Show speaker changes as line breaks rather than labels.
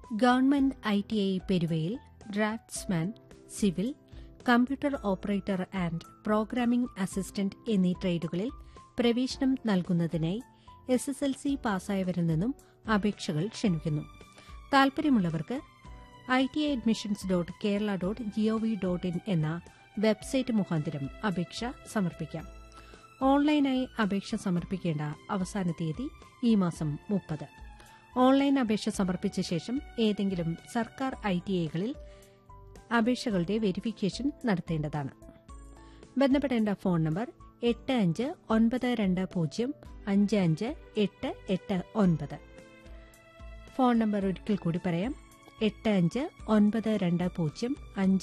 government I T I പെരുവയിൽ draftsman civil computer operator and programming assistant എന്നീ ട്രേഡുകളിൽ പ്രവേശനം നൽകുന്നതിനായി എസ് എസ് എൽ സി പാസ്സായവരിൽ നിന്നും അപേക്ഷകൾ ക്ഷണിക്കുന്നു താൽപര്യമുള്ളവർക്ക് I T I admissions dot Kerala dot gov dot in എന്ന വെബ്സൈറ്റ് മുഖാന്തരം അപേക്ഷ സമർപ്പിക്കാം ഓൺലൈനായി അപേക്ഷ സമർപ്പിക്കേണ്ട അവസാന തീയതി ഈ മാസം മുപ്പത് ഓൺലൈൻ അപേക്ഷ സമർപ്പിച്ച ശേഷം ഏതെങ്കിലും സർക്കാർ ഐ ടി ഐകളിൽ അപേക്ഷകളുടെ വെരിഫിക്കേഷൻ നടത്തേണ്ടതാണ് ബന്ധപ്പെടേണ്ട ഫോൺ നമ്പർ എട്ട് അഞ്ച് ഒൻപത് രണ്ട് പൂജ്യം അഞ്ച് അഞ്ച് എട്ട് എട്ട് ഒൻപത് ഫോൺ നമ്പർ ഒരിക്കൽ കൂടി പറയാം എട്ട് അഞ്ച് ഒൻപത് രണ്ട് പൂജ്യം അഞ്ച്